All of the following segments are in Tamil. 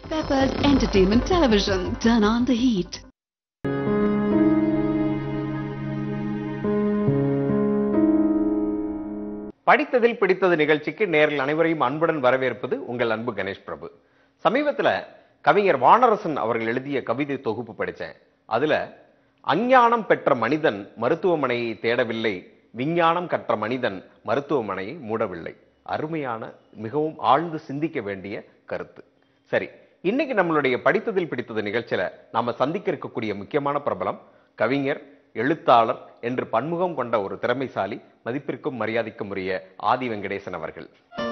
Peppers Entertainment Television. Turn on the heat. படித்ததில் பிடித்தது நிகழ்ச்சிக்கு நேரில் அனைவரையும் அன்புடன் வரவேற்பது உங்கள் அன்பு கணேஷ் பிரபு சமீபத்துல கவிஞர் வானரசன் அவர்கள் எழுதிய கவிதை தொகுப்பு படிச்சேன் அதுல அஞ்ஞானம் பெற்ற மனிதன் மருத்துவமனையை தேடவில்லை விஞ்ஞானம் கற்ற மனிதன் மருத்துவமனையை மூடவில்லை அருமையான மிகவும் ஆழ்ந்து சிந்திக்க வேண்டிய கருத்து சரி இன்னைக்கு நம்மளுடைய படித்ததில் பிடித்தது நிகழ்ச்சியில நாம சந்திக்க இருக்கக்கூடிய முக்கியமான பிரபலம் கவிஞர் எழுத்தாளர் என்று பன்முகம் கொண்ட ஒரு திறமைசாலி மதிப்பிற்கும் மரியாதைக்கும் உரிய ஆதி வெங்கடேசன் அவர்கள்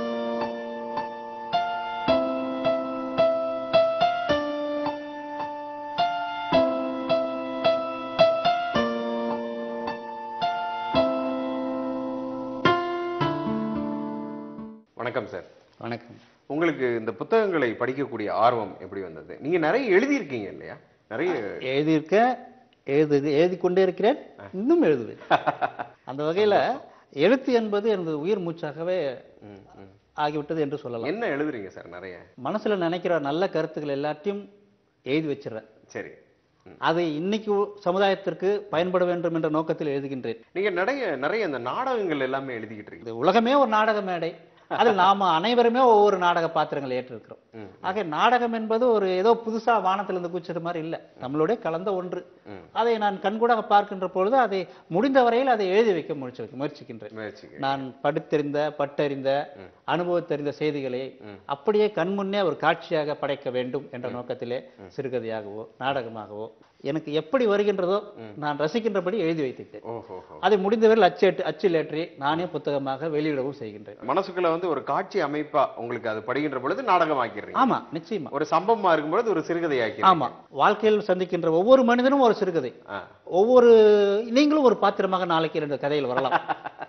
வணக்கம் சார் வணக்கம் உங்களுக்கு இந்த புத்தகங்களை படிக்கக்கூடிய ஆர்வம் எப்படி வந்தது நீங்க நிறைய எழுதியிருக்கீங்க இல்லையா நிறைய எழுதியிருக்க எழுது எழுதி கொண்டே இருக்கிறேன் இன்னும் எழுதுவேன் அந்த வகையில எழுத்து என்பது எனது உயிர் மூச்சாகவே ம், ம். ஆகிவிட்டது என்று சொல்லலாம் என்ன எழுதுறீங்க சார் நிறைய மனசுல நினைக்கிற நல்ல கருத்துக்கள் எல்லாத்தையும் எழுதி வச்சிடுறேன் சரி அதை இன்னைக்கு சமுதாயத்திற்கு பயன்பட வேண்டும் என்ற நோக்கத்தில் எழுதுகின்றேன் நீங்க நிறைய நிறைய இந்த நாடகங்கள் எல்லாமே எழுதிக்கிட்டு இருக்கீங்க இது உலகமே ஒரு நாடக மேடை அதில் நாம அனைவருமே ஒவ்வொரு நாடக பாத்திரங்களை ஏற்றிருக்கிறோம் ம். ஆக நாடகம் என்பது ஒரு ஏதோ புதுசா வானத்திலிருந்து குச்சிற மாதிரி இல்ல நம்மளோட கலந்த ஒன்று ம். அதை நான் கண்கூடாக பார்க்கின்ற பொழுது அதை முடிந்த வரையில் அதை எழுதி வைக்க முயற்சி முயற்சிக்கின்றேன் முயற்சிக்கு நான் படித்தறிந்த பட்டறிந்த அனுபவத்தறிந்த செய்திகளை அப்படியே கண்முன்னே ஒரு காட்சியாக படைக்க வேண்டும் என்ற நோக்கத்திலே சிறுகதையாகவோ நாடகமாகவோ எனக்கு எப்படி வருகின்றதோ நான் ரசிக்கின்றபடி எழுதி வைத்திருக்கேன் ஓஹோ அதை முடிந்தவரையில் அச்சேட்டு அச்சில் ஏற்றி நானே புத்தகமாக வெளியிடவும் செய்கின்றேன் மனசுக்குள்ள வந்து ஒரு காட்சி அமைப்பா உங்களுக்கு அது படிக்கின்ற பொழுது நாடகம் ஆக்கிடுறீங்க ஆமா நிச்சயமா ஒரு சம்பவமா இருக்கும்பொழுது ஒரு சிறுகதை ஆக்கிறீங்க ஆமா வாழ்க்கையில் சந்திக்கின்ற ஒவ்வொரு மனிதனும் ஒரு சிறுகதை ஆ. ஒவ்வொரு நீங்களும் ஒரு பாத்திரமாக நாளைக்கு ரெண்டு கதையில் வரலாம்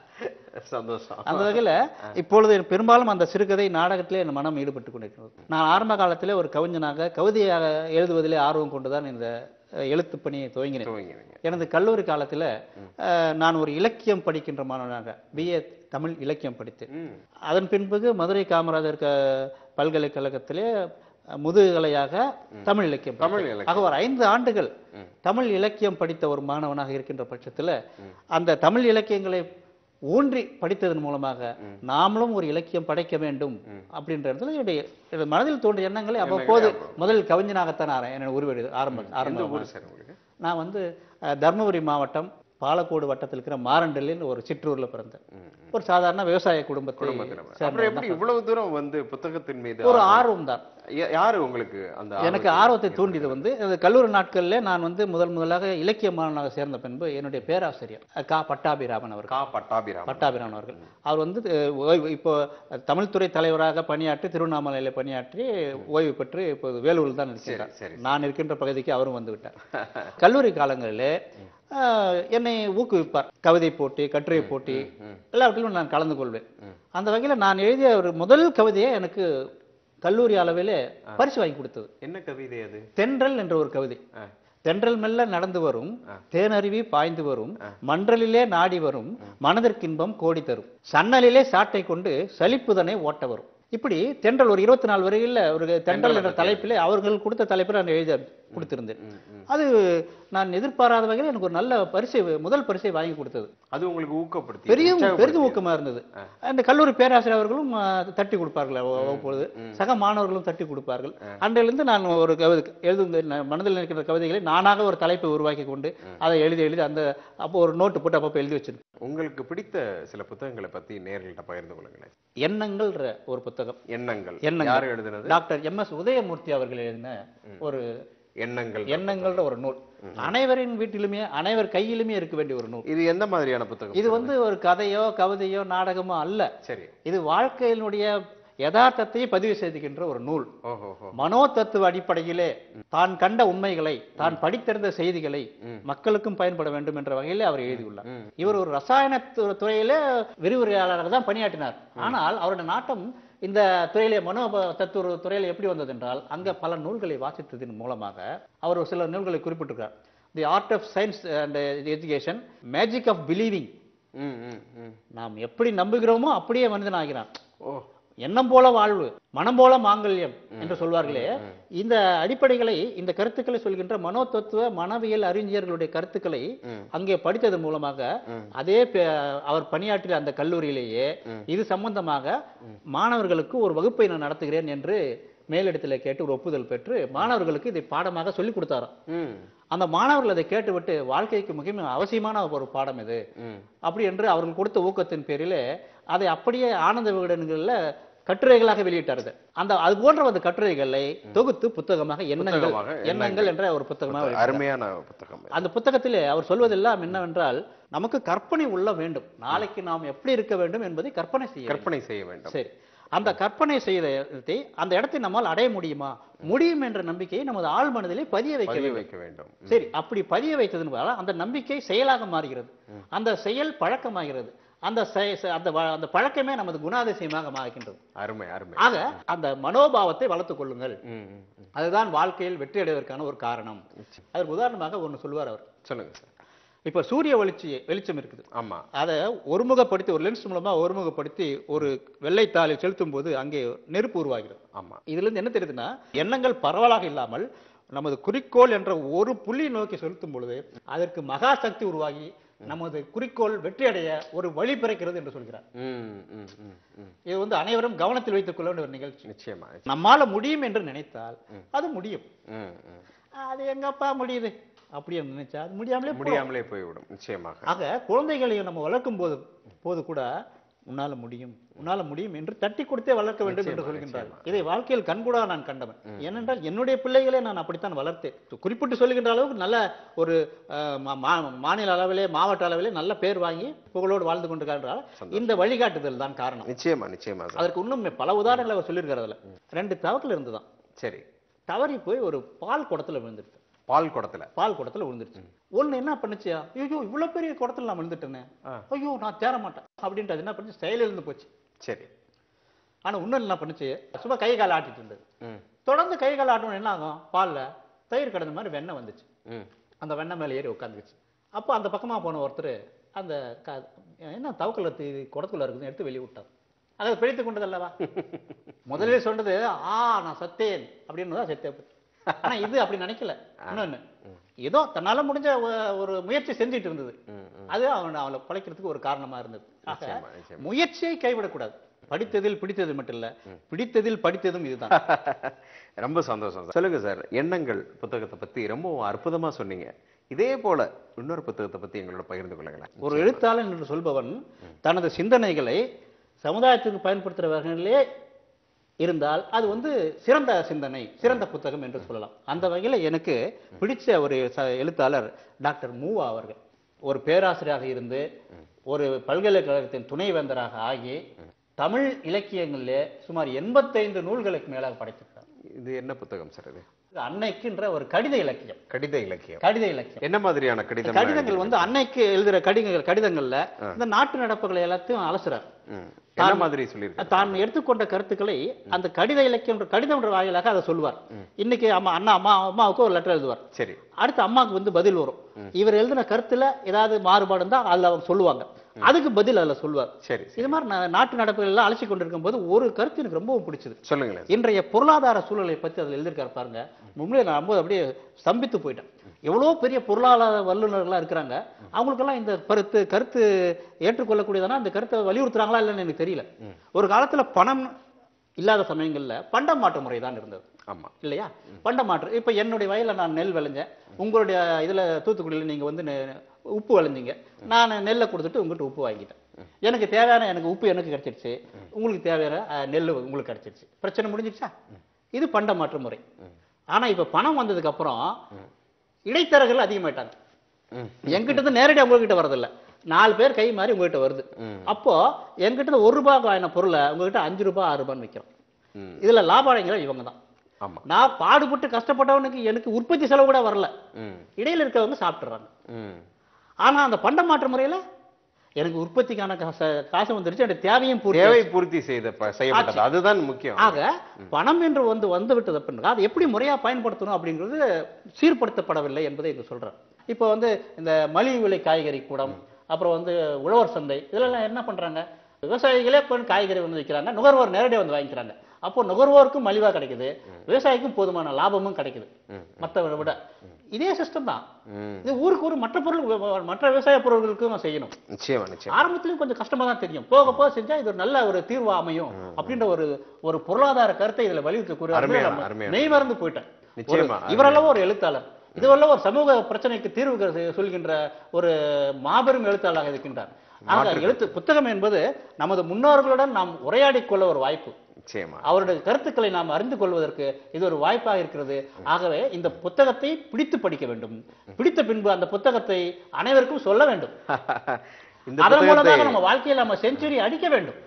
சந்தோஷம் அந்த வகையில இப்பொழுது பெரும்பாலும் அந்த சிறுகதை நாடகத்திலே என் மனம் ஈடுபட்டு கொண்டிருக்கிறது நான் ஆரம்ப காலத்திலே ஒரு கவிஞனாக கவிதையாக எழுதுவதிலே ஆர்வம் கொண்டுதான் இந்த அஹ், எழுத்துப் பணியை துவங்கினேன் துவங்கினீங்க எனது கல்லூரி காலத்துல அஹ், நான் ஒரு இலக்கியம் படிக்கின்ற மாணவனாக பிஏ தமிழ் இலக்கியம் படித்தேன் ம். அதன் பின்பு மதுரை காமராஜர் க- பல்கலைக்கழகத்திலே அஹ், முதுகலையாக தமிழ் இலக்கியம் தமிழ் படித்தேன். இலக்கியம். ஆக ஒரு ஐந்து ஆண்டுகள் தமிழ் இலக்கியம் படித்த ஒரு மாணவனாக இருக்கின்ற பட்சத்துல அந்த தமிழ் இலக்கியங்களை ஊன்றி படித்ததன் மூலமாக நாமளும் ஒரு இலக்கியம் படைக்க வேண்டும் அப்படின்ற இடத்துல என்னுடைய என்னுடைய மனதில் தோன்றிய எண்ணங்களை அவ்வப்போது முதல் கவிஞனாகத்தான் ஆர- என்னோட உருவெடு ஆரம்ப எந்த ஆரம்ப ஊர் சார் உங்களுக்கு நான் வந்து அஹ், தர்மபுரி மாவட்டம் பாலக்கோடு வட்டத்தில் இருக்கிற மாரண்டலில் ஒரு சிற்றூர்ல பிறந்தேன் ஒரு சாதாரண விவசாய குடும்பத்தை அப்புறம் சேர்ந்த எப்படி இவ்வளவு தூரம் வந்து புத்தகத்தின் மீது ஒரு ஆர்வம் தான் யா- யாரு உங்களுக்கு அந்த எனக்கு ஆர்வத்தை தூண்டியது வந்து அந்த கல்லூரி நாட்களில் நான் வந்து முதல் முதலாக இலக்கிய மாணவனாக சேர்ந்த பின்பு என்னுடைய பேராசிரியர் அஹ், கா பட்டாபிராமன் அவர்கள் கா பட்டாபிராமன் பட்டாபிராமன் அவர்கள் அவர் வந்து அஹ், ஓய்வு இப்போ தமிழ்துறை தலைவராக பணியாற்றி திருவண்ணாமலையில பணியாற்றி ஓய்வு பெற்று இப்போது வேலூரில் தான் இருக்கிறார் சரி. நான் இருக்கின்ற பகுதிக்கு அவரும் வந்து விட்டார் கல்லூரி காலங்களிலே அஹ், என்னை ஊக்குவிப்பார் கவிதை போட்டி கட்டுரை போட்டி எல்லாவற்றிலும் நான் கலந்து கொள்வேன் அந்த வகையில நான் எழுதிய ஒரு முதல் கவிதையை எனக்கு கல்லூரி அளவிலே பரிசு வாங்கி கொடுத்தது என்ன கவிதை அது தென்றல் என்ற ஒரு கவிதை ஆ. தென்றல் மெல்ல நடந்து வரும் தேனருவி பாய்ந்து வரும் மன்றலிலே நாடி வரும் மனதிற்கின்பம் கோடி தரும் சன்னலிலே சாட்டை கொண்டு சலிப்புதனை ஓட்ட வரும் இப்படி தென்றல் ஒரு இருபத்தி நாலு வரையில் ஒரு தென்றல் என்ற தலைப்பிலே அவர்கள் கொடுத்த தலைப்பில் நான் எழுத கொடுத்திருந்தேன் அது நான் எதிர்பாராத வகையில் எனக்கு ஒரு நல்ல பரிசை முதல் பரிசை வாங்கி கொடுத்தது அது உங்களுக்கு ஊக்கப்படுத்தி பெரிய உற்சாகப்படுத்தி- பெரிதும் ஊக்கமா இருந்தது அந்த கல்லூரி பேராசிரியர் அவர்களும் ஆ, தட்டி கொடுப்பார்கள் அவ- அவ்வப்பொழுது சக மாணவர்களும் தட்டி கொடுப்பார்கள் அன்றையிலிருந்து நான் ஒரு கவிதை எழுதும் மனதில் நிற்கிற கவிதைகளை நானாக ஒரு தலைப்பை உருவாக்கி கொண்டு அதை எழுதி எழுதி அந்த அப்போ ஒரு நோட்டு போட்டு அப்பப்போ எழுதி வச்சிருப்பேன் உங்களுக்கு பிடித்த சில புத்தகங்களை பத்தி நேர்கள்ட்ட பகிர்ந்து கொள்ளுங்களேன் எண்ணங்கள்ன்ற ஒரு புத்தகம் எண்ணங்கள் எண்ணங்கள். யாரு எழுதுனது டாக்டர் எம் எஸ் உதயமூர்த்தி அவர்கள் எழுதின ஒரு எண்ணங்கள் எண்ணங்கள்ன்ற ஒரு நூல் அனைவரின் வீட்டிலுமே அனைவர் கையிலுமே இருக்க வேண்டிய ஒரு நூல் இது எந்த மாதிரியான புத்தகம் இது வந்து ஒரு கதையோ கவிதையோ நாடகமோ அல்ல சரி இது வாழ்க்கையினுடைய யதார்த்தத்தை பதிவு செய்துகின்ற ஒரு நூல் ஓஹோ ஹோ மனோ தத்துவ அடிப்படையிலே தான் கண்ட உண்மைகளை தான் படித்தறிந்த செய்திகளை மக்களுக்கும் பயன்பட வேண்டும் என்ற வகையிலே அவர் எழுதியுள்ளார் இவர் ஒரு ரசாயன து- துறையிலே விரிவுரையாளராக தான் பணியாற்றினார் ஆனால் அவருடைய நாட்டம் இந்த துறையிலே மனோ ப- தத்துவ துறையில எப்படி வந்தது என்றால் அங்க பல நூல்களை வாசித்ததன் மூலமாக அவர் ஒரு சில நூல்களை குறிப்பிட்டிருக்கிறார் the art of science and education magic of believing ம் ம் ம் நாம் எப்படி நம்புகிறோமோ அப்படியே மனிதன் ஆகிறான் ஓ எண்ணம் போல வாழ்வு மனம் போல மாங்கல்யம் என்று சொல்வார்களே இந்த அடிப்படைகளை இந்த கருத்துக்களை சொல்கின்ற மனோ தத்துவ மனவியல் அறிஞர்களுடைய கருத்துக்களை அங்கே படித்ததன் மூலமாக அதே பே- அவர் பணியாற்றிய அந்த கல்லூரியிலேயே இது சம்பந்தமாக மாணவர்களுக்கு ஒரு வகுப்பை நான் நடத்துகிறேன் என்று மேலிடத்தில் கேட்டு ஒரு ஒப்புதல் பெற்று மாணவர்களுக்கு இதை பாடமாக சொல்லிக் கொடுத்தாராம் ம் அந்த மாணவர்கள் அதை கேட்டுவிட்டு வாழ்க்கைக்கு மிக அவசியமான ஒரு பாடம் இது ம் அப்படி என்று அவர்கள் கொடுத்த ஊக்கத்தின் பேரிலே அதை அப்படியே ஆனந்த விகடன்கள்ல கட்டுரைகளாக வெளியிட்டார்கள் அந்த அது போன்ற அந்த கட்டுரைகளை தொகுத்து புத்தகமாக எண்ணங்கள் புத்தகமாக, எண்ணங்கள் என்ற ஒரு புத்தகமாக வெளியிட்டார். அருமையான புத்தகம் இது. அந்த புத்தகத்திலே அவர் சொல்வதெல்லாம் என்னவென்றால் நமக்கு கற்பனை உள்ள வேண்டும் நாளைக்கு நாம் எப்படி இருக்க வேண்டும் என்பதை கற்பனை செய்ய வேண்டும். கற்பனை செய்ய வேண்டும் சரி அந்த கற்பனை செய்ததை அந்த இடத்தை நம்மால் அடைய முடியுமா முடியும் என்ற நம்பிக்கையை நமது ஆழ் மனதிலே பதிய வைக்க பதிய வேண்டும் வைக்க வேண்டும் சரி அப்படி பதிய வைத்ததன் மூலம் அந்த நம்பிக்கை செயலாக மாறுகிறது அந்த செயல் பழக்கமாகிறது அந்த செய- செ- அந்த வ- அந்த பழக்கமே நமது குணாதிசயமாக மாறுகின்றது அருமை அருமை ஆக அந்த மனோபாவத்தை வளர்த்துக் கொள்ளுங்கள் ம், ம், ம். அதுதான் வாழ்க்கையில் வெற்றி அடைவதற்கான ஒரு காரணம் அதற்கு உதாரணமாக ஒன்று சொல்வார் அவர் சொல்லுங்க சார் இப்ப சூரிய வெளிச்சி வெளிச்சம் இருக்குது ஆமா அதை ஒருமுகப்படுத்தி ஒரு லென்ஸ் மூலமா ஒருமுகப்படுத்தி ஒரு வெள்ளைத்தாளில் செலுத்தும் போது அங்கே நெருப்பு உருவாகிறது ஆமா இதுல இருந்து என்ன தெரியுதுன்னா எண்ணங்கள் பரவலாக இல்லாமல் நமது குறிக்கோள் என்ற ஒரு புள்ளி நோக்கி செலுத்தும் பொழுது அதற்கு மகா சக்தி உருவாகி நமது குறிக்கோள் வெற்றி அடைய ஒரு வழி பிறக்கிறது என்று சொல்கிறார் ம், ம், ம், ம். இது வந்து அனைவரும் கவனத்தில் வைத்துக் கொள்ள வேண்டிய ஒரு நிகழ்ச்சி நிச்சயமா நிச்சயமா. நம்மால முடியும் என்று நினைத்தால் அது முடியும் ம், ம். அது எங்கப்பா முடியுது அப்படி நினைச்சா அது முடியாமலே போகும். முடியாமலே போய்விடும் நிச்சயமாக ஆக குழந்தைகளையும் நம்ம வளர்க்கும் போது போது கூட உன்னால முடியும் உன்னால முடியும் என்று தட்டி கொடுத்தே வளர்க்க வேண்டும் என்று நிச்சயமா, சொல்கின்றார் நிச்சயமா. இதை வாழ்க்கையில் கண்கூடா நான் கண்டவன் ஏனென்றால் என்னுடைய பிள்ளைகளை நான் அப்படித்தான் வளர்த்தேன் குறிப்பிட்டு சொல்லுகின்ற அளவுக்கு நல்ல ஒரு அஹ், மா- மா- மாநில அளவிலே மாவட்ட அளவிலே நல்ல பேர் வாங்கி புகழோடு வாழ்ந்து கொண்டிருக்கிறார் இந்த வழிகாட்டுதல் தான் காரணம் நிச்சயமா நிச்சயமா சார். அதற்கு இன்னும் பல உதாரணங்களை அவர் சொல்லியிருக்காரு அதுல ரெண்டு தவக்கில் இருந்துதான் சரி தவறி போய் ஒரு பால் குடத்துல விழுந்துருச்சு பால் குடத்துல பால் குடத்துல விழுந்துருச்சு ஒண்ணு என்ன பண்ணுச்சு ஐயோ இவ்வளவு பெரிய குடத்துல நான் விழுந்துட்டேனே ஆ. ஐயோ நான் தேர மாட்டேன் அப்படின்ட்டு அது என்ன பண்ணுச்சு செயலில் இருந்து போச்சு சரி ஆனா இன்னும் என்ன பண்ணுச்சு சும்மா கை கால் ஆட்டிட்டு இருந்தது ம் தொடர்ந்து கை கால் ஆட்டணும் என்ன ஆகும் பால்ல தயிர் கடந்த மாதிரி வெண்ணெய் வந்துச்சு ம் அந்த வெண்ணெய் மேல ஏறி உட்காந்துக்குச்சு அப்போ அந்த பக்கமா போன ஒருத்தர் அந்த க- என்ன தவக்கல குடத்துல இருக்குதுன்னு எடுத்து வெளியே விட்டார் அதை பிழைத்து கொண்டதல்லவா முதலில் சொன்னது ஆ நான் சத்தேன் அப்படின்னு தான் செத்தே போச்சு. ஆனா இது அப்படி நினைக்கல இன்னொன்னு ஏதோ தன்னால முடிஞ்ச ஒ- ஒரு முயற்சி செஞ்சுட்டு இருந்தது ம், அது அவன் அவளை பழைக்கிறதுக்கு ஒரு காரணமா இருந்தது ஆக, நிச்சயமா, நிச்சயமா. முயற்சியை கைவிடக்கூடாது படித்ததில் பிடித்தது மட்டும் இல்ல பிடித்ததில் படித்ததும் இதுதான் ரொம்ப சந்தோஷம் சார் சொல்லுங்க சார் எண்ணங்கள் புத்தகத்தை பத்தி ரொம்ப அற்புதமா சொன்னீங்க இதே போல இன்னொரு புத்தகத்தை பத்தி எங்களோட பகிர்ந்து கொள்ளுங்களேன் ஒரு எழுத்தாளன் என்று சொல்பவன் தனது சிந்தனைகளை சமுதாயத்துக்கு பயன்படுத்துகிற வகையிலே இருந்தால் அது வந்து சிறந்த சிந்தனை சிறந்த புத்தகம் என்று சொல்லலாம் அந்த வகையில் எனக்கு பிடிச்ச ஒரு ச- எழுத்தாளர் டாக்டர் மூவா அவர்கள் ஒரு பேராசிரியராக இருந்து ஒரு பல்கலைக்கழகத்தின் துணைவேந்தராக ஆகி தமிழ் இலக்கியங்களிலே சுமார் எண்பத்தைந்து நூல்களுக்கு மேலாக படைத்திருக்கார் இது என்ன புத்தகம் சார் இது இது அன்னைக்குன்ற ஒரு கடித இலக்கியம் கடித இலக்கியம் கடித இலக்கியம் என்ன மாதிரியான கடிதம் கடிதங்கள் வந்து அன்னைக்கு எழுதுற கடிதங்கள் கடிதங்கள்ல இந்த நாட்டு நடப்புகளை எல்லாத்தையும் அலசுறார் ம். என்ன மாதிரி சொல்லியிருக்கேன் தான் எடுத்துக்கொண்ட கருத்துக்களை அந்த கடித இலக்கியம் கடிதம் என்ற வாயிலாக அதை சொல்வார் இன்னைக்கு அம்மா அண்ணா அம்மா அம்மாவுக்கு ஒரு லெட்டர் எழுதுவார் சரி அடுத்து அம்மாவுக்கு வந்து பதில் வரும் இவர் எழுதின கருத்துல ஏதாவது மாறுபாடு இருந்தா அதுல அவங்க சொல்லுவாங்க அதுக்கு பதில் அதுல சொல்லுவார் சரி சரி. இது மாதிரி நா- நாட்டு நடப்புகள் எல்லாம் அலசி கொண்டிருக்கும் போது ஒரு கருத்து எனக்கு ரொம்பவும் பிடிச்சது சொல்லுங்களேன் இன்றைய பொருளாதார சூழலை பத்தி அதில் எழுதியிருக்காரு பாருங்க உண்மையிலே நான் ரொம்ப அப்படியே ஸ்தம்பித்து போயிட்டேன் எவ்வளோ பெரிய பொருளாதார வல்லுநர்களா இருக்கிறாங்க அவங்களுக்கெல்லாம் இந்த கருத்து கருத்து ஏற்றுக்கொள்ளக்கூடியதானா இந்த கருத்தை வலியுறுத்துறாங்களா இல்லைன்னு எனக்கு தெரியல ஒரு காலத்துல பணம் இல்லாத சமயங்கள்ல பண்டம் மாற்று முறை தான் இருந்தது ஆமா இல்லையா பண்ட மாற்று இப்ப என்னுடைய வயல்ல நான் நெல் விளைஞ்சேன் உங்களுடைய இதுல தூத்துக்குடியில நீங்க வந்து நெ- உப்பு விளைஞ்சீங்க நான் நெல்லை கொடுத்துட்டு உங்ககிட்ட உப்பு வாங்கிட்டேன் எனக்கு தேவையான எனக்கு உப்பு எனக்கு கிடைச்சிருச்சு உங்களுக்கு தேவையான அஹ், நெல் உங்களுக்கு கிடைச்சிருச்சு பிரச்சனை முடிஞ்சிருச்சா இது பண்ட மாற்று முறை ஆனா இப்ப பணம் வந்ததுக்கு அப்புறம் இடைத்தரகர்கள் அதிகமாயிட்டாங்க ம். என்கிட்ட இருந்து நேரடியா உங்ககிட்ட வரதில்ல நாலு பேர் கை மாறி உங்ககிட்ட வருது அப்போ என்கிட்ட இருந்து ஒரு ரூபாய் வாங்கின பொருளை உங்ககிட்ட அஞ்சு ரூபாய் ஆறு ரூபான்னு விற்கிறோம் ம். இதுல லாபம் இவங்க தான் ஆமா நான் பாடுபட்டு கஷ்டப்பட்டவனுக்கு எனக்கு உற்பத்தி செலவு கூட வரல ம் இடையில இருக்கவங்க சாப்பிட்டுறாங்க ம் ஆனா அந்த பண்ட மாற்று முறையில எனக்கு உற்பத்திக்கான காசு காசு வந்துருச்சு எனக்கு தேவையும் பூர்த்தி தேவை பூர்த்தி செய்த ப- செய்யப்பட்டது அதுதான் முக்கியம் ஆக பணம் என்று வந்து வந்து விட்டது அப்படின்னா அது எப்படி முறையா பயன்படுத்தணும் அப்படிங்கிறது சீர்படுத்தப்படவில்லை என்பதை இங்க சொல்றேன் இப்போ வந்து இந்த மலிவு விலை காய்கறி கூடம் அப்புறம் வந்து உழவர் சந்தை இதெல்லாம் என்ன பண்றாங்க விவசாயிகளே போய் காய்கறி வந்து விற்கிறாங்க நுகர்வோர் நேரடியாக வந்து வாங்கிக்கிறாங்க அப்போ நுகர்வோருக்கும் மலிவா கிடைக்குது விவசாயிக்கும் போதுமான லாபமும் கிடைக்குது மற்றவரை விட இதே சிஸ்டம் தான் ம். இது ஊருக்கு ஊர் மற்ற பொருள் மற்ற விவசாய பொருட்களுக்கும் செய்யணும் நிச்சயமா நிச்சயம் ஆரம்பத்திலயும் கொஞ்சம் கஷ்டமா தான் தெரியும் போக போக செஞ்சா இது ஒரு நல்ல ஒரு தீர்வா அமையும் அப்படின்ற ஒரு ஒரு பொருளாதார கருத்தை இதுல வலியுறுத்தக்கூடிய அருமையான, நம்ம அருமையான. மெய் மறந்து போயிட்டேன் நிச்சயமா, ஒரு- இவரெல்லாம் ஒரு எழுத்தாளர் இதுவரெல்லாம் ஒரு சமூக பிரச்சனைக்கு தீர்வு க- சொல்கின்ற ஒரு மாபெரும் எழுத்தாளராக இருக்கின்றார் ஆக எழுத்து புத்தகம் என்பது நமது முன்னோர்களுடன் நாம் உரையாடிக் கொள்ள ஒரு வாய்ப்பு நிச்சயமா அவருடைய கருத்துக்களை நாம் அறிந்து கொள்வதற்கு இது ஒரு வாய்ப்பாக இருக்கிறது ஆகவே இந்த புத்தகத்தை பிடித்து படிக்க வேண்டும் பிடித்த பின்பு அந்த புத்தகத்தை அனைவருக்கும் சொல்ல வேண்டும் இந்த அதன் மூலமாக புத்தகத்தை நம்ம வாழ்க்கையில் நம்ம செஞ்சுரி அடிக்க வேண்டும்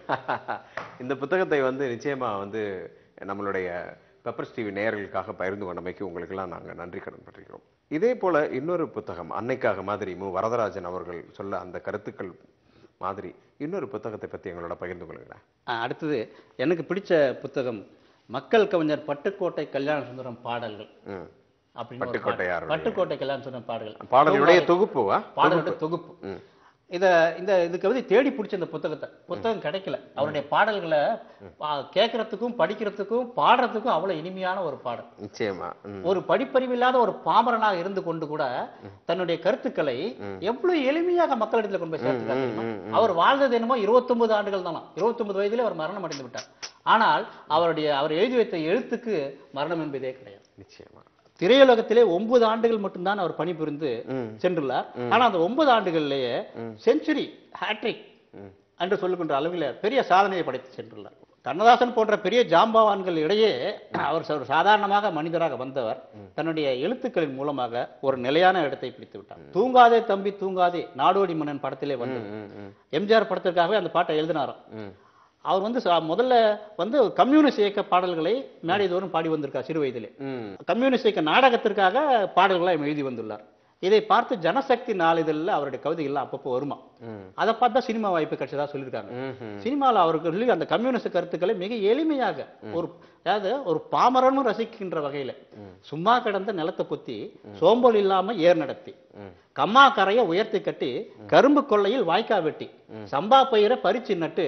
இந்த புத்தகத்தை வந்து நிச்சயமா வந்து நம்மளுடைய பெப்பர்ஸ் டிவி நேயர்களுக்காக பகிர்ந்து கொண்டமைக்கு உங்களுக்கெல்லாம் நாங்க நன்றி கடன் பட்டிருக்கிறோம் இதே போல இன்னொரு புத்தகம் அன்னைக்காக மாதிரி மு வரதராஜன் அவர்கள் சொல்ல அந்த கருத்துக்கள் மாதிரி இன்னொரு புத்தகத்தை பத்தி எங்களோட பகிர்ந்து கொள்ளுங்களேன் ஆ, அடுத்தது எனக்கு பிடிச்ச புத்தகம் மக்கள் கவிஞர் பட்டுக்கோட்டை கல்யாண சுந்தரம் பாடல்கள் ம். அப்படின்னு ஒரு பாடல். பட்டுக்கோட்டையாருடைய- பட்டுக்கோட்டை கல்யாண சுந்தரம் பாடல்கள் பாடலுடைய தொகுப்புவா பாடலுடைய தொகுப்பு ம். இத இந்த இதுக்கு வந்து தேடி பிடிச்ச இந்த புத்தகத்தை புத்தகம் கிடைக்கல அவருடைய பாடல்களை பா- கேட்கறதுக்கும் படிக்கிறதுக்கும் பாடுறதுக்கும் அவ்வளவு இனிமையான ஒரு பாடல் நிச்சயமா ம். ஒரு படிப்பறிவில்லாத ஒரு பாமரனாக இருந்து கொண்டு கூட தன்னுடைய கருத்துக்களை எவ்வளவு எளிமையாக மக்களிடத்துல கொண்டு போய் சேர்த்துக்காரு தெரியுமா? அவர் வாழ்ந்தது என்னமோ 29 ஆண்டுகள் தானா 29 வயதிலே அவர் மரணம் அடைந்து விட்டார் ஆனால் அவருடைய அவர் எழுதி வைத்த எழுத்துக்கு மரணம் என்பதே கிடையாது நிச்சயமா திரையுலகத்திலே ஒன்பது ஆண்டுகள் மட்டும்தான் அவர் பணிபுரிந்து ம். சென்றுள்ளார் ஆனா அந்த ஒன்பது ஆண்டுகள்லயே செஞ்சுரி ஹேட்ரிக் என்று சொல்லுகின்ற அளவில் பெரிய சாதனையை படைத்து சென்றுள்ளார் கண்ணதாசன் போன்ற பெரிய ஜாம்பவான்கள் இடையே அவர் ஒரு சாதாரணமாக மனிதராக வந்தவர் தன்னுடைய எழுத்துக்களின் மூலமாக ஒரு நிலையான இடத்தை பிடித்து விட்டார் தூங்காதே தம்பி தூங்காதே நாடோடி மன்னன் படத்திலே வந்தது ம், ம், எம்ஜிஆர் படத்திற்காகவே அந்த பாட்டை எழுதினாராம் ம். அவர் வந்து ச- முதல்ல வந்து கம்யூனிஸ்ட் இயக்க பாடல்களை மேடை தோறும் பாடி வந்திருக்கார் சிறு வயதிலே ம். கம்யூனிஸ்ட் இயக்க நாடகத்திற்காக பாடல்களை எழுதி வந்துள்ளார் இதை பார்த்து ஜனசக்தி நாளிதழில் அவருடைய கவிதைகள்லாம் அப்பப்போ வருமா ம். அதை பார்த்து தான் சினிமா வாய்ப்பு கிடைச்சதா சொல்லியிருக்காங்க ம்ஹும். சினிமாவில் அவருக்கு சொல்லி அந்த கம்யூனிஸ்ட் கருத்துக்களை மிக எளிமையாக ஒரு அதாவது ஒரு பாமரனும் ரசிக்கின்ற வகையில சும்மா கிடந்த நிலத்தை கொத்தி சோம்பல் இல்லாம ஏர் நடத்தி கம்மா கரையை உயர்த்தி கட்டி கரும்பு கொள்ளையில் வாய்க்கா வெட்டி சம்பா பயிரை பறிச்சு நட்டு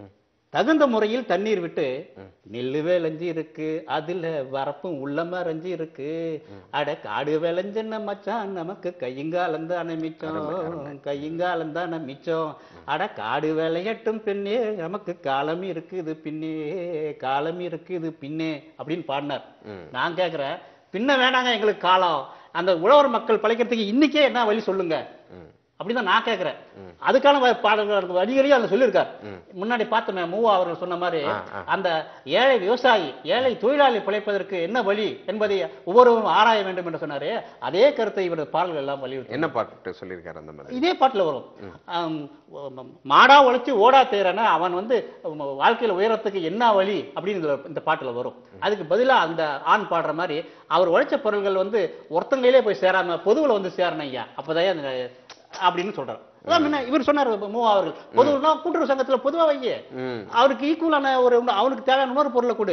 தகுந்த முறையில் தண்ணீர் விட்டு நெல்லு விளைஞ்சு இருக்கு அதுல வரப்பும் உள்ள மறைஞ்சு இருக்கு அட காடு விளைஞ்சுன்ன மச்சான் நமக்கு கையுங்காலந்தான மிச்சம் கையுங்காலந்தான மிச்சம் அட காடு விளையட்டும் பெண்ணே நமக்கு காலம் இருக்குது பின்னே காலம் இருக்குது பின்னே அப்படின்னு பாடினார் நான் கேக்குறேன் பின்ன வேணாங்க எங்களுக்கு காலம் அந்த உழவர் மக்கள் பழைக்கிறதுக்கு இன்னைக்கே என்ன வழி சொல்லுங்க அப்படின்னு நான் கேக்குறேன் அதுக்கான வ- பாடல்கள் வழிகளையும் அதுல சொல்லியிருக்கார் முன்னாடி பார்த்தோமே மூவா அவர்கள் சொன்ன மாதிரி அந்த ஏழை விவசாயி ஏழை தொழிலாளி பிழைப்பதற்கு என்ன வழி என்பதை ஒவ்வொருவரும் ஆராய வேண்டும் என்று சொன்னாரே அதே கருத்தை இவரது பாடல்கள் எல்லாம் வலியுறுத்தி என்ன பாட்டு சொல்லியிருக்காரு அந்த மாதிரி இதே பாட்டுல வரும் ஆம், ம- மாடா உழைச்சு ஓடா தேரன அவன் வந்து ம- வாழ்க்கையில உயரத்துக்கு என்ன வழி அப்படின்னு இதுல- இந்த பாட்டுல வரும் அதுக்கு பதிலா அந்த ஆண் பாடுற மாதிரி அவர் உழைச்ச பொருள்கள் வந்து ஒருத்தங்கையிலே போய் சேராம பொதுவுல வந்து சேரணும் ஐயா அப்பதான் அந்த அப்படின்னு சொல்றாரு அதான் முன்ன இவர் சொன்னார் மூவா அவர்கள் பொதுவுனா கூட்டுறவு சங்கத்துல பொதுவா வைய ம். அவருக்கு ஈக்குவலான ஒரு அவனுக்கு தேவையான இன்னொரு பொருளை கொடு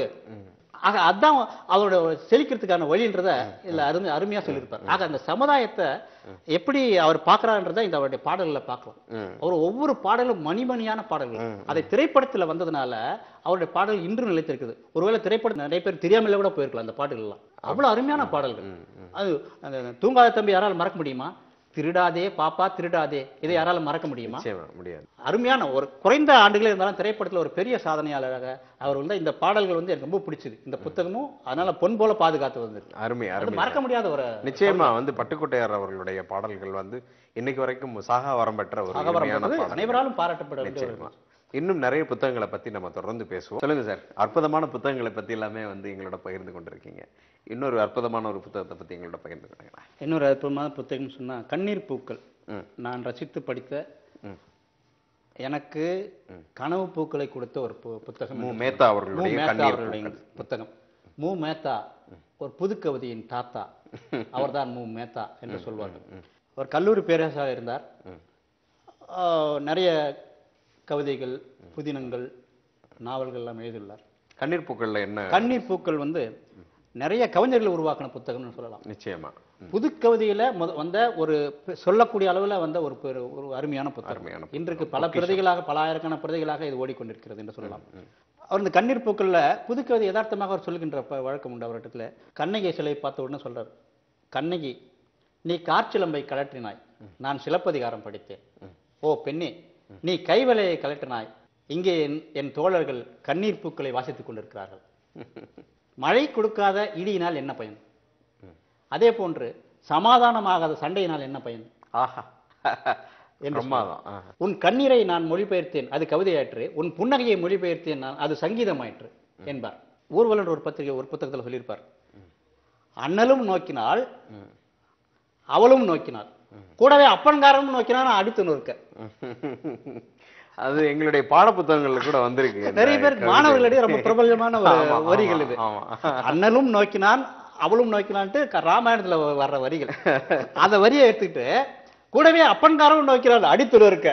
ஆக அதான் அவரோட செழிக்கிறதுக்கான வழின்றத இதுல அருமை அருமையா சொல்லியிருப்பார் ஆக அந்த சமுதாயத்தை எப்படி அவர் பார்க்கறான்றத இந்த அவருடைய பாடல்களை பார்க்கலாம் ம். அவர் ஒவ்வொரு பாடலும் மணிமணியான பாடல்கள் அதை திரைப்படத்துல வந்ததுனால அவருடைய பாடல் இன்று நிலைத்திருக்குது ஒருவேளை திரைப்படம் நிறைய பேர் தெரியாமல கூட போயிருக்கலாம் அந்த பாடல் எல்லாம் அவ்வளவு அருமையான பாடல்கள் அது அந்த தூங்காத தம்பி யாரால மறக்க முடியுமா திருடாதே பாப்பா திருடாதே இதை யாரால மறக்க முடியுமா நிச்சயமா முடியாது அருமையான ஒரு குறைந்த ஆண்டுகளே இருந்தாலும் திரைப்படத்துல ஒரு பெரிய சாதனையாளராக அவர் வந்து இந்த பாடல்கள் வந்து எனக்கு ரொம்ப பிடிச்சது இந்த புத்தகமும் அதனால பொன் போல பாதுகாத்து வந்திருக்கு அருமை அது அருமை மறக்க முடியாத ஒரு நிச்சயமா வந்து பட்டுக்கோட்டையார் அவர்களுடைய பாடல்கள் வந்து இன்னைக்கு வரைக்கும் சாகா வரம் பெற்ற ஒரு அகவரம் இனிமையான என்பது பாடல்கள். அனைவராலும் பாராட்டப்பட வேண்டிய ஒரு நிச்சயமா இன்னும் நிறைய புத்தகங்களை பத்தி நம்ம தொடர்ந்து பேசுவோம் சொல்லுங்க சார் அற்புதமான புத்தகங்களை பத்தி எல்லாமே வந்து எங்களோட பகிர்ந்து கொண்டிருக்கீங்க இன்னொரு அற்புதமான ஒரு புத்தகத்தை பத்தி எங்களோட பகிர்ந்து கொள்ளுங்களேன் இன்னொரு அற்புதமான புத்தகம் சொன்னா கண்ணீர் பூக்கள் ம். நான் ரசித்து படித்த ம். எனக்கு கனவு பூக்களை கொடுத்த ஒரு பு- புத்தகம் மு என்று மேத்தா மு அவர்களுடைய மேத்தா கண்ணீர் அவர்களுடைய பூக்கள். புத்தகம் மு மேத்தா ஒரு புதுக்கவிதையின் தாத்தா அவர்தான் மு மேத்தா என்று சொல்வார்கள் அவர் கல்லூரி பேரரசாக இருந்தார் ஆஹ், நிறைய கவிதைகள் புதினங்கள் நாவல்கள் எல்லாம் எழுதியுள்ளார் கண்ணீர் பூக்கள்ல என்ன கண்ணீர் பூக்கள் வந்து நிறைய கவிஞர்களை உருவாக்கின புத்தகம்னு சொல்லலாம் நிச்சயமா ம். புது கவிதையில முத வந்த ஒரு ப- சொல்லக்கூடிய அளவுல வந்த ஒரு பெரு- ஒரு அருமையான புத்தகம் அருமையான புத்தகம். இன்றைக்கு பல பிரதிகளாக பல ஆயிரக்கணக்கான பிரதிகளாக இது ஓடிக்கொண்டிருக்கிறது என்று சொல்லலாம் அவர் இந்த கண்ணீர் பூக்கள்ல புது கவிதை யதார்த்தமாக அவர் சொல்லுகின்ற ப- வழக்கம் உண்டு அவரிடத்துல கண்ணகி சிலை பார்த்த உடனே சொல்றார் கண்ணகி நீ காற்சிலம்பை கழற்றினாய் நான் சிலப்பதிகாரம் படித்தேன் ஓ பெண்ணே நீ கைவலையை கழற்றினாய் இங்கே என் என் தோழர்கள் கண்ணீர் பூக்களை வாசித்துக் கொண்டிருக்கிறார்கள் மழை கொடுக்காத இடியினால் என்ன பயன் அதே போன்று சமாதானமாகாத சண்டையினால் என்ன பயன் ஆஹா என்று பிரமாதம் ஆஹா. உன் கண்ணீரை நான் மொழிபெயர்த்தேன் அது கவிதையாற்று உன் புன்னகையை மொழிபெயர்த்தேன் நான் அது சங்கீதமாயிற்று என்பார் ஊர்வலன் ஒரு பத்திரிகை ஒரு புத்தகத்தில் சொல்லியிருப்பார் அண்ணலும் நோக்கினாள் அவளும் நோக்கினாள் கூடவே அப்பன்காரனும் நோக்கினான் அடுத்து நோக்க அது எங்களுடைய பாட புத்தகங்கள்ல கூட வந்திருக்கு இந்த நிறைய பேர் கவிதை. மாணவர்களிடையே ரொம்ப பிரபலமான ஒரு ஆமா, ஆமா, வரிகள் இது ஆமா அண்ணலும் நோக்கினான் அவளும் நோக்கினான்ட்டு க- ராமாயணத்துல வர்ற வரிகள் அந்த வரியை எடுத்துக்கிட்டு கூடவே அப்பன்காரனும் நோக்கிறாள் அடித்துரு இருக்க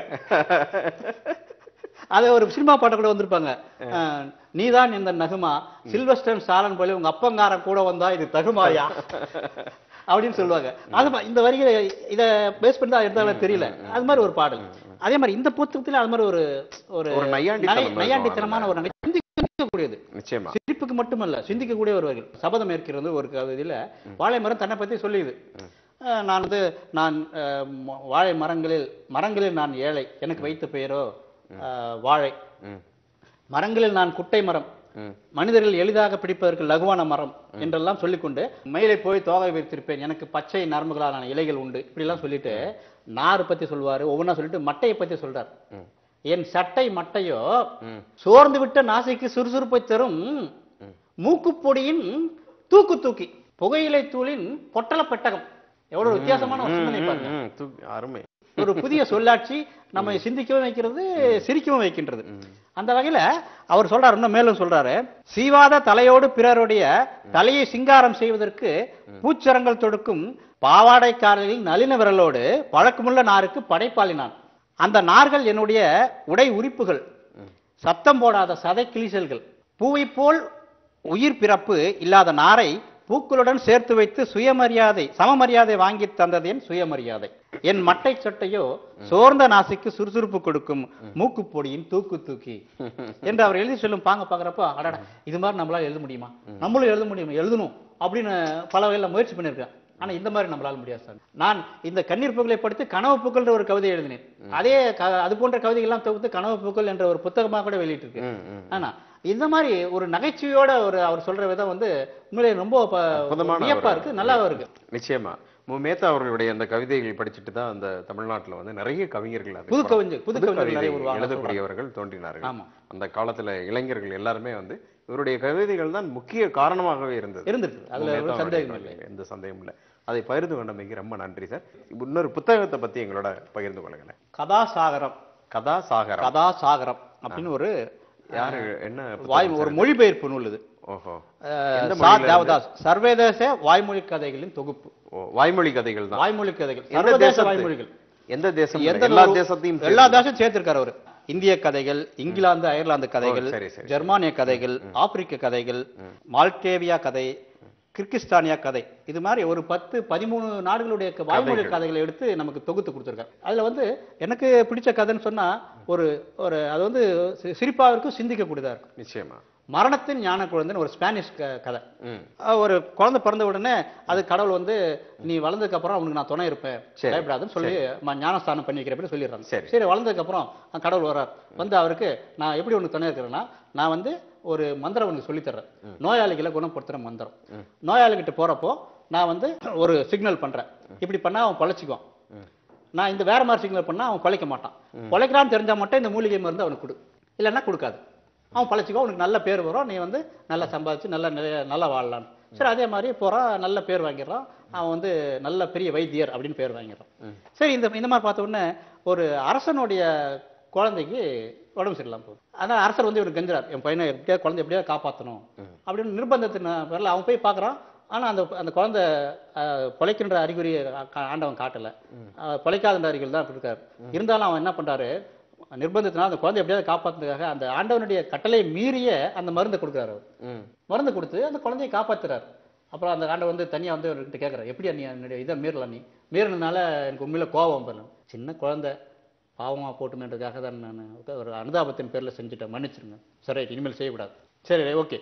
அது ஒரு சினிமா பாட்ட கூட வந்திருப்பாங்க அஹ், நீதான் இந்த நகுமா சில்வஸ்டன் சாலன் போல உங்க அப்பங்காரன் கூட வந்தா இது தகுமாயா அப்படின்னு சொல்லுவாங்க அது மா- இந்த வரிகளை இத பேஸ் பண்ணி தான் இருந்தாலும் தெரியல அது மாதிரி ஒரு பாடல் அதே மாதிரி இந்த புத்தகத்துல அது மாதிரி ஒரு ஒரு ஒரு நையாண்டித்தனம் நை- இருக்கும் நையாண்டித்தனமான ஒரு நகை சிந்திக்கக்கூடியது நிச்சயமா சிரிப்புக்கு மட்டுமல்ல சிந்திக்கக்கூடிய ஒருவர்கள் சபதம் ஏற்கிறது ஒரு கவிதையில வாழை மரம் தன்னை பத்தி சொல்லியுது அஹ் நான் வந்து நான் அஹ், ம- வாழை மரங்களில் மரங்களில் நான் ஏழை எனக்கு வைத்த பெயரோ அஹ், வாழை ம் மரங்களில் நான் குட்டை மரம் ம் மனிதர்கள் எளிதாக பிடிப்பதற்கு லகுவான மரம் என்றெல்லாம் சொல்லிக்கொண்டு மயிலை போய் தோகை வைத்திருப்பேன் எனக்கு பச்சை நரம்புகளான இலைகள் உண்டு இப்படிலாம் சொல்லிட்டு நார் பத்தி சொல்லுவாரு ஒவ்வொன்றா சொல்லிட்டு மட்டையை பத்தி சொல்றார் என் சட்டை மட்டையோ ம். சோர்ந்து விட்ட நாசிக்கு சுறுசுறுப்பை தரும் மூக்குப்பொடியின் தூக்கு தூக்கி புகையிலை தூளின் பொட்டல பெட்டகம் எவ்வளவு வித்தியாசமான ஒரு சிந்தனை பாருங்க ம், தூக்கி- அருமை ஒரு புதிய சொல்லாட்சி நம்மை சிந்திக்கவும் வைக்கிறது சிரிக்கவும் வைக்கின்றது அந்த வகையில அவர் சொல்றாரு இன்னும் மேலும் சொல்றாரு சீவாத தலையோடு பிறருடைய தலையை சிங்காரம் செய்வதற்கு பூச்சரங்கள் தொடுக்கும் பாவாடைக்காரர்களின் நளின விரலோடு பழக்கமுள்ள நாருக்கு படைப்பாளினான் அந்த நார்கள் என்னுடைய உடை உரிப்புகள் சத்தம் போடாத சதை கிளிசல்கள் பூவை போல் உயிர் பிறப்பு இல்லாத நாரை பூக்களுடன் சேர்த்து வைத்து சுயமரியாதை சமமரியாதை வாங்கி தந்தது என் சுயமரியாதை என் மட்டை சட்டையோ சோர்ந்த நாசிக்கு சுறுசுறுப்பு கொடுக்கும் மூக்கு பொடியின் தூக்கு தூக்கி என்று அவர் எழுதி சொல்லும் பாங்க பாக்குறப்ப அடடா இது மாதிரி நம்மளால எழுத முடியுமா நம்மளும் எழுத முடியும் எழுதணும் அப்படின்னு பல வகையில முயற்சி பண்ணியிருக்கேன் ஆனா இந்த மாதிரி நம்மளால முடியாது சார் நான் இந்த கண்ணீர் பூக்களை படித்து கனவு பூக்கள்ன்ற ஒரு கவிதை எழுதினேன் அதே க- அது போன்ற கவிதைகள்லாம் தொகுத்து கனவு பூக்கள் என்ற ஒரு புத்தகமா கூட வெளியிட்டிருக்கு ம், ம். ஆனா இந்த மாதிரி ஒரு நகைச்சுவையோட ஒரு அவர் சொல்ற விதம் வந்து உண்மையிலே ரொம்ப ப- அற்புதமான வியப்பா ஒரு- இருக்கு நல்லாவும் இருக்கு நிச்சயமா மு மேத்தா அவர்களுடைய அந்த கவிதைகள் படிச்சுட்டு தான் அந்த தமிழ்நாட்டுல வந்து நிறைய கவிஞர்கள் அதுக்கு புது அப்புறம் கவிஞர் புது கவிஞர்கள் நிறைய கவிதை உருவாக எழுதக்கூடியவர்கள் தோன்றினார்கள் ஆமா. அந்த காலத்துல இளைஞர்கள் எல்லாருமே வந்து இவருடைய கவிதைகள் தான் முக்கிய காரணமாகவே இருந்தது இருந்திருக்கு அதுல ஒரு மேத்தா சந்தேகம் அவருடைய இல்லை எந்த சந்தேகம் இல்லை அதை பகிர்ந்து கொண்டமைக்கு ரொம்ப நன்றி சார் இன்னொரு புத்தகத்தை பத்தி எங்களோட பகிர்ந்து கொள்ளுங்களேன் கதாசாகரம் கதா சாகரம் கதாசாகரம் அப்படின்னு ஒரு யாரு என்ன வாய் புத்தகம் ஒரு சார்? மொழிபெயர்ப்பு நூல் இது ஓஹோ அஹ், எந்த சா. மொழியில தேவதாஸ் சர்வதேச வாய்மொழி கதைகளின் தொகுப்பு ஓ வாய்மொழி கதைகள் தான் வாய்மொழி கதைகள் எந்த சர்வதேச தேசத்து? வாய்மொழிகள் எந்த தேசம் எந்த எல்லா நூறு- தேசத்தையும் எல்லா சேர்த்து. தேசம் சேர்த்திருக்காரு அவரு இந்திய கதைகள் இங்கிலாந்து அயர்லாந்து கதைகள் சரி, சரி. ஜெர்மானிய கதைகள் ஆப்பிரிக்க கதைகள் மால்டேவியா கதை கிர்கிஸ்தானியா கதை இது மாதிரி ஒரு பத்து பதிமூணு நாடுகளுடைய க- வாய்மொழி கதைகள். கதைகளை எடுத்து நமக்கு தொகுத்து கொடுத்துருக்காரு அதுல வந்து எனக்கு பிடிச்ச கதைன்னு சொன்னா ஒரு ஒரு அது வந்து சி- சிரிப்பா இருக்கும் சிந்திக்கக்கூடியதா இருக்கும் நிச்சயமா மரணத்தின் ஞான குழந்தைன்னு ஒரு ஸ்பானிஷ் க- கதை ம் அஹ் ஒரு குழந்தை பிறந்த உடனே அது கடவுள் வந்து நீ வளர்ந்ததுக்கு அப்புறம் அவனுக்கு நான் துணை இருப்பேன் சரி. பயப்படாதுன்னு சொல்லி ம- ஞானஸ்தானம் பண்ணி வைக்கிற அப்படின்னு சொல்லிடுறாங்க சரி. சரி வளர்ந்ததுக்கு அப்புறம் அந்த கடவுள் வர்றார் வந்து அவருக்கு நான் எப்படி உனக்கு துணை இருக்கிறேன்னா நான் வந்து ஒரு மந்திரம் உனக்கு சொல்லித் தர்றேன் நோயாளிகளை குணப்படுத்துற மந்திரம் நோயாளிகிட்ட போறப்போ நான் வந்து ஒரு சிக்னல் பண்றேன் இப்படி பண்ணா அவன் பொழைச்சிக்குவான் நான் இந்த வேற மாதிரி சிக்னல் பண்ணா அவன் பொழைக்க மாட்டான் பொழைக்கிறான்னு தெரிஞ்சா மட்டும் இந்த மூலிகை மருந்து அவனுக்கு கொடு இல்லைன்னா கொடுக்காது அவன் பழச்சிக்கோ உனக்கு நல்ல பேர் வரும் நீ வந்து நல்லா சம்பாதிச்சு நல்ல நிறைய நல்லா வாழலாம் சரி அதே மாதிரி போறான் நல்ல பேர் வாங்கிடுறான் அவன் வந்து நல்ல பெரிய வைத்தியர் அப்படின்னு பேர் வாங்கிடுறான் சரி இந்த இந்த மாதிரி பார்த்த உடனே ஒரு அரசனுடைய குழந்தைக்கு உடம்பு சரியில்லாம போகுது அதனால அரசர் வந்து இவருக்கு கெஞ்சுறார் என் பையனை எப்படியா குழந்தை எப்படியா காப்பாற்றணும் அப்படின்னு நிர்பந்தத்தின் பேரில் அவன் போய் பார்க்கறான் ஆனா அந்த அந்த குழந்தை அஹ், பிழைக்கின்ற அறிகுறி கா- ஆண்டவன் காட்டல அஹ், பிழைக்காத அறிகுறி தான் இருக்காரு இருந்தாலும் அவன் என்ன பண்றாரு நிர்பந்தத்தினால் அந்த குழந்தை எப்படியாவது காப்பாத்துறதுக்காக அந்த ஆண்டவனுடைய கட்டளை மீறிய அந்த மருந்தை கொடுக்குறாரு அவர் ம் மருந்து கொடுத்து அந்த குழந்தையை காப்பாத்துறாரு அப்புறம் அந்த ஆண்டை வந்து தனியாக வந்து அவர்கிட்ட கேட்குறேன் எப்படி நீ என்னுடைய இதை மீறல நீ மீறினதுனால எனக்கு உண்மையில கோபம் வரல சின்ன குழந்தை பாவமாக போட்டுமேன்றதுக்காக தான் நான் ஒரு அனுதாபத்தின் பேரில் செஞ்சுட்டேன் மன்னிச்சிருங்க சரி ரைட் இனிமேல் செய்யக்கூடாது சரி ஓகே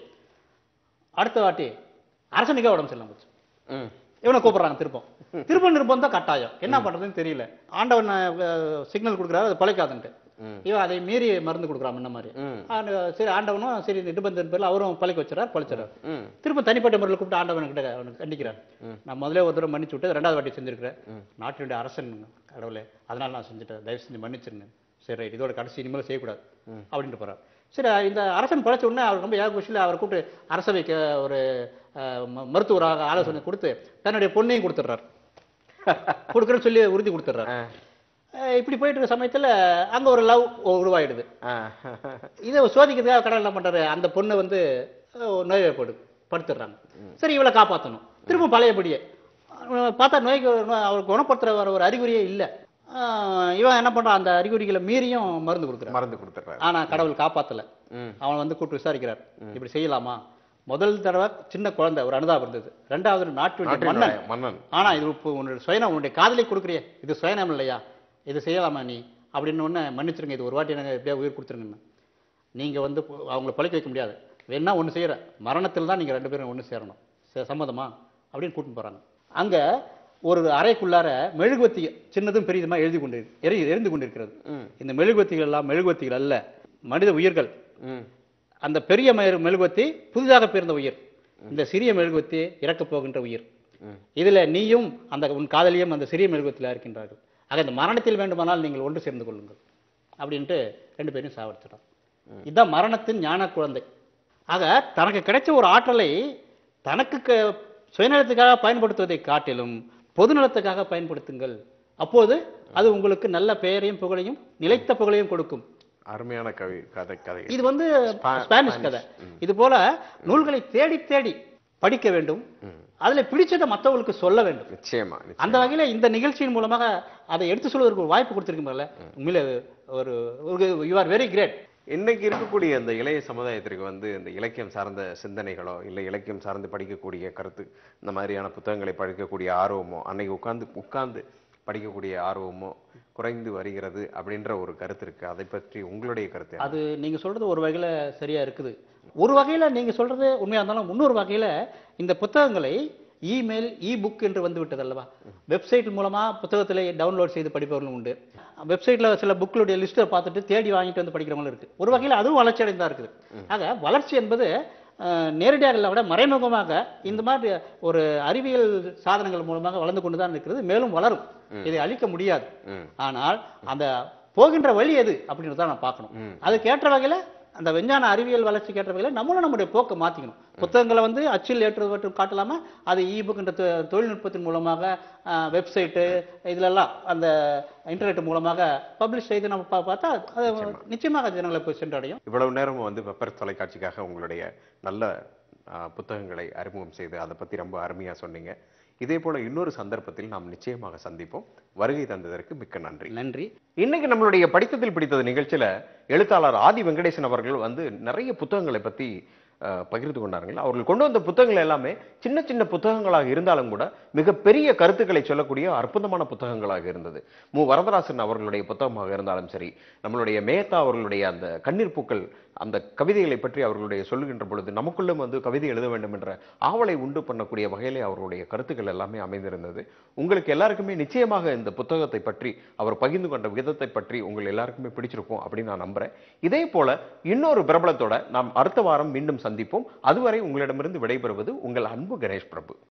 அடுத்த வாட்டி அரசனுக்கே உடம்பு சரியில்லாம போச்சு ம் இவனை கூப்பிடுறாங்க திருப்பம் திரும்ப நிருப்பம் தான் கட்டாயம் என்ன பண்றதுன்னு தெரியல ஆண்டவன் சிக்னல் கொடுக்குறாரு அது பழைக்காதுன்ட்டு ம். இவன் அதை மீறி மருந்து கொடுக்குறான் முன்ன மாதிரி ம். ஆண்டு- சரி ஆண்டவனும் சரி இந்த நிர்பந்தத்தின் பேர்ல அவரும் பழைக்க வச்சுறாரு பழிச்சிடறாரு ம் திரும்ப தனிப்பட்ட முறையில் கூப்பிட்டு ஆண்டவன் கிட்ட அவனுக்கு கண்டிக்கிறார் நான் முதல்ல ஒரு தடவை மன்னிச்சு விட்டு ரெண்டாவது வாட்டி செஞ்சிருக்கிறேன் நாட்டினுடைய அரசன் கடவுளே அதனால நான் செஞ்சுட்டேன் தயவு செஞ்சு மன்னிச்சிருங்க சரி ரைட் இதோட கடைசி இனிமேல் செய்யக்கூடாது அப்படின்ட்டு போறார் சரி இந்த அரசன் பழைச்ச உடனே அவர் ரொம்ப ஏக குஷியில் அவர் கூப்பிட்டு அரசவைக்கு ஒரு அஹ், ம- மருத்துவராக ஆலோசனை கொடுத்து தன்னுடைய பொண்ணையும் கொடுத்துட்றாரு கொடுக்குறேன்னு சொல்லி உறுதி கொடுத்துட்றாரு அஹ், இப்படி போயிட்டு இருக்க சமயத்துல அங்க ஒரு லவ் உருவாயிடுது ஆ. இதை சோதிக்கிறதுக்காக கடவுள் என்ன பண்றாரு அந்த பொண்ணை வந்து அஹ், நோய்வாய்ப்படு படுத்துடுறாங்க சரி இவளை காப்பாற்றணும் திரும்ப பழையபடியே அஹ் பார்த்தா நோய்க்கு நோ- அவருக்கு குணப்படுத்துற வர ஒரு அறிகுறியே இல்லை இவன் என்ன பண்றான் அந்த அறிகுறிகளை மீறியும் மருந்து கொடுக்குறான் மறந்து கொடுத்துட்றாரு ஆனா கடவுள் காப்பாத்தல ம் அவன் வந்து கூப்பிட்டு விசாரிக்கிறார் இப்படி செய்யலாமா முதல் தடவை சின்ன குழந்தை ஒரு அனுதாபம் இருந்தது ரெண்டாவது நாட்டு மன்னன் நாட்டினுடைய மன்னன் ஆனா இது இப்போ உன்னுடைய சுயநம் உன்னுடைய காதலை கொடுக்குறியே இது சுயநம் இல்லையா இது செய்யலாமா நீ அப்படின்னு உடனே மன்னிச்சிருங்க இது ஒரு வாட்டி எனக்கு எப்படியா உயிர் கொடுத்துருங்கன்னு நீங்க வந்து பு- அவங்கள பழிக்க வைக்க முடியாது வேணா ஒண்ணு செய்யற மரணத்தில் தான் நீங்க ரெண்டு பேரும் ஒண்ணு சேரணும் சே- சம்மதமா அப்படின்னு கூட்டிட்டு போறாங்க அங்க ஒரு அறைக்குள்ளார மெழுகுவத்தி சின்னதும் பெரியதுமா எழுதி கொண்டு எரி எரிந்து கொண்டிருக்கிறது ம். இந்த மெழுகுவத்திகள் எல்லாம் மெழுகுவத்திகள் அல்ல மனித உயிர்கள் ம் அந்த பெரிய மெழு மெழுகுவத்தி புதிதாக பிறந்த உயிர் இந்த சிறிய மெழுகுவத்தி இறக்கப் போகின்ற உயிர் ம். இதுல நீயும் அந்த உன் காதலியும் அந்த சிறிய மெழுகுவத்தில் இருக்கின்றார்கள் ஆக இந்த மரணத்தில் வேண்டுமானால் நீங்கள் ஒன்று சேர்ந்து கொள்ளுங்கள் அப்படின்ட்டு ரெண்டு பேரையும் சாவடிச்சிட்டான் இதுதான் மரணத்தின் ஞான குழந்தை ஆக தனக்கு கிடைச்ச ஒரு ஆற்றலை தனக்கு க- சுயநலத்துக்காக பயன்படுத்துவதை காட்டிலும் பொதுநலத்துக்காக பயன்படுத்துங்கள் அப்போது அது உங்களுக்கு நல்ல பெயரையும் புகழையும் நிலைத்த புகழையும் கொடுக்கும் அருமையான கவி கதை கதை இது வந்து ஸ்பா- ஸ்பானிஷ் கதை இது போல நூல்களை தேடி தேடி படிக்க வேண்டும் அதுல பிடிச்சதை மத்தவங்களுக்கு சொல்ல வேண்டும் நிச்சயமா நிச்சயமா. அந்த வகையில இந்த நிகழ்ச்சியின் மூலமாக அதை எடுத்து சொல்வதற்கு ஒரு வாய்ப்பு கொடுத்திருக்கீங்கல்ல உண்மையில ஒரு யூ ஆர் வெரி கிரேட் இன்னைக்கு இருக்கக்கூடிய இந்த இளைய சமுதாயத்திற்கு வந்து இந்த இலக்கியம் சார்ந்த சிந்தனைகளோ இல்லை இலக்கியம் சார்ந்து படிக்கக்கூடிய கருத்து இந்த மாதிரியான புத்தகங்களை படிக்கக்கூடிய ஆர்வமோ அன்னைக்கு உட்கார்ந்து உட்கார்ந்து படிக்கக்கூடிய ஆர்வமோ குறைந்து வருகிறது அப்படின்ற ஒரு கருத்து இருக்கு அதை பற்றி உங்களுடைய கருத்து என்ன? அது நீங்க சொல்றது ஒரு வகையில சரியா இருக்குது ஒரு வகையில நீங்க சொல்றது உண்மையா இருந்தாலும் இன்னொரு வகையில இந்த புத்தகங்களை இமெயில் இ புக் என்று வந்து விட்டது அல்லவா வெப்சைட் மூலமா புத்தகத்தில் டவுன்லோட் செய்து படிப்பவர்களும் உண்டு வெப்சைட்ல சில புக்களுடைய லிஸ்ட்டை பார்த்துட்டு தேடி வாங்கிட்டு வந்து படிக்கிறவங்களும் இருக்கு ஒரு வகையில அதுவும் வளர்ச்சி அடைந்தா இருக்குது ஆக வளர்ச்சி என்பது அஹ், நேரடியாக இல்லை விட மறைமுகமாக இந்த மாதிரி ஒரு அறிவியல் சாதனங்கள் மூலமாக வளர்ந்து கொண்டு தான் இருக்கிறது மேலும் வளரும் இதை அழிக்க முடியாது ம். ஆனால் அந்த போகின்ற வழி எது அப்படின்றத நான் பார்க்கணும் அதுக்கு ஏற்ற வகையில அந்த விஞ்ஞான அறிவியல் வளர்ச்சிக்கு ஏற்ற வகையில நம்மளும் நம்முடைய போக்கை மாத்திக்கணும் புத்தகங்களை வந்து அச்சில் ஏற்றுவது மட்டும் காட்டலாம அது இ புக்ன்ற தொழில்நுட்பத்தின் மூலமாக வெப்சைட்டு இதுலெல்லாம் அந்த இன்டர்நெட் மூலமாக பப்ளிஷ் செய்து நம்ம பா- பார்த்தா அது நிச்சயமாக ஜனங்களை போய் சென்றடையும் இவ்வளவு நேரம் வந்து பெப்பர் தொலைக்காட்சிக்காக உங்களுடைய நல்ல ஆ, புத்தகங்களை அறிமுகம் செய்து அதை பத்தி ரொம்ப அருமையா சொன்னீங்க இதே போல இன்னொரு சந்தர்ப்பத்தில் நாம் நிச்சயமாக சந்திப்போம் வருகை தந்ததற்கு மிக்க நன்றி நன்றி இன்னைக்கு நம்மளுடைய படித்ததில் பிடித்தது நிகழ்ச்சியில எழுத்தாளர் ஆதி வெங்கடேசன் அவர்கள் வந்து நிறைய புத்தகங்களை பத்தி அஹ், பகிர்ந்து கொண்டார்கள் அவர்கள் கொண்டு வந்த புத்தகங்கள் எல்லாமே சின்ன சின்ன புத்தகங்களாக இருந்தாலும் கூட மிகப்பெரிய கருத்துக்களை சொல்லக்கூடிய அற்புதமான புத்தகங்களாக இருந்தது மு வரதராசன் அவர்களுடைய புத்தகமாக இருந்தாலும் சரி நம்மளுடைய மேத்தா அவர்களுடைய அந்த கண்ணீர் பூக்கள் அந்த கவிதைகளை பற்றி அவர்களுடைய சொல்லுகின்ற பொழுது நமக்குள்ளும் வந்து கவிதை எழுத வேண்டும் என்ற ஆவலை உண்டு பண்ணக்கூடிய வகையிலே அவருடைய கருத்துக்கள் எல்லாமே அமைந்திருந்தது உங்களுக்கு எல்லாருக்குமே நிச்சயமாக இந்த புத்தகத்தை பற்றி அவர் பகிர்ந்து கொண்ட விதத்தை பற்றி உங்கள் எல்லாருக்குமே பிடிச்சிருக்கும் அப்படின்னு நான் நம்புறேன் இதே போல இன்னொரு பிரபலத்தோட நாம் அடுத்த வாரம் மீண்டும் சந்திப்போம் அதுவரை உங்களிடமிருந்து விடைபெறுவது உங்கள் அன்பு கணேஷ் பிரபு